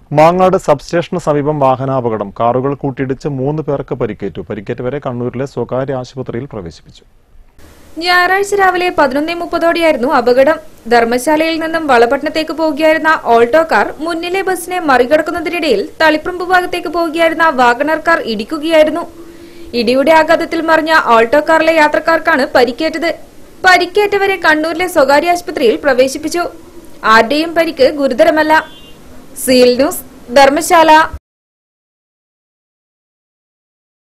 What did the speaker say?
മാങ്ങാട് സബ്സ്റ്റേഷന് സമീപം വാഹനാപകടം കാറുകൾ കൂട്ടിയിടിച്ച് മൂന്ന് പേർക്ക് പരിക്കേറ്റു പരിക്കേറ്റവരെ കണ്ണൂരിലെ സ്വകാര്യ ആശുപത്രിയിൽ പ്രവേശിപ്പിച്ചു ഞായറാഴ്ച രാവിലെ പതിനൊന്നേ മുപ്പതോടെയായിരുന്നു അപകടം ധർമ്മശാലയിൽ നിന്നും വളപട്ടണത്തേക്ക് പോവുകയായിരുന്ന ഓൾട്ടോ കാർ മുന്നിലെ ബസിനെ മറികടക്കുന്നതിനിടയിൽ തളിപ്പറമ്പ് ഭാഗത്തേക്ക് പോവുകയായിരുന്ന വാഗണർ കാർ ഇടിക്കുകയായിരുന്നു ഇടിയുടെ ആഘാതത്തിൽ മറിഞ്ഞ ഓൾട്ടോ കാറിലെ യാത്രക്കാർക്കാണ് പരിക്കേറ്റത് പരിക്കേറ്റവരെ കണ്ണൂരിലെ സ്വകാര്യ ആശുപത്രിയിൽ പ്രവേശിപ്പിച്ചു ആരുടെയും പരിക്ക് ഗുരുതരമല്ല സീൽ ന്യൂസ് ധർമ്മശാല